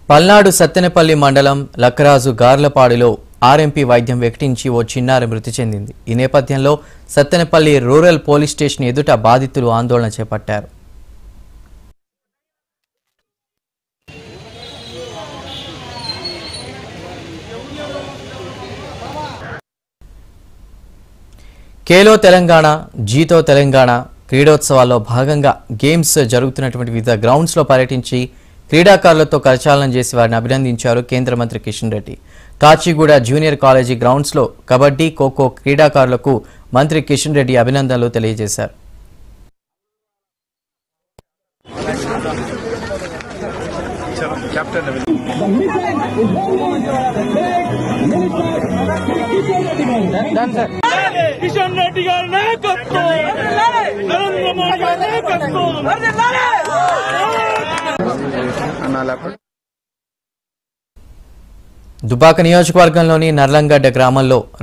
పల్నాడు సత్తెనపల్లి మండలం లక్కరాజు గార్లపాడులో ఆర్ఎంపీ వైద్యం వ్యక్తించి ఓ చిన్నారి మృతి చెందింది ఈ నేపథ్యంలో సత్తెనపల్లి రూరల్ పోలీస్ స్టేషన్ ఎదుట బాధితులు ఆందోళన చేపట్టారు ఖేలో తెలంగాణ జీతో తెలంగాణ క్రీడోత్సవాల్లో భాగంగా గేమ్స్ జరుగుతున్నటువంటి వివిధ గ్రౌండ్స్లో పర్యటించి క్రీడాకారులతో కరచాలనం చేసి వారిని అభినందించారు కేంద్ర మంత్రి కిషన్ రెడ్డి కాచిగూడ జూనియర్ కాలేజీ గ్రౌండ్స్లో కబడ్డీ ఖోఖో క్రీడాకారులకు మంత్రి కిషన్ రెడ్డి అభినందనలు తెలియజేశారు కిషన్ రెడ్డి గారి నాయకత్వం నరేంద్ర మోడీ గారి నాయకత్వం దుబాక నియోజకవర్గంలోని నర్లంగడ్డ గ్రామంలో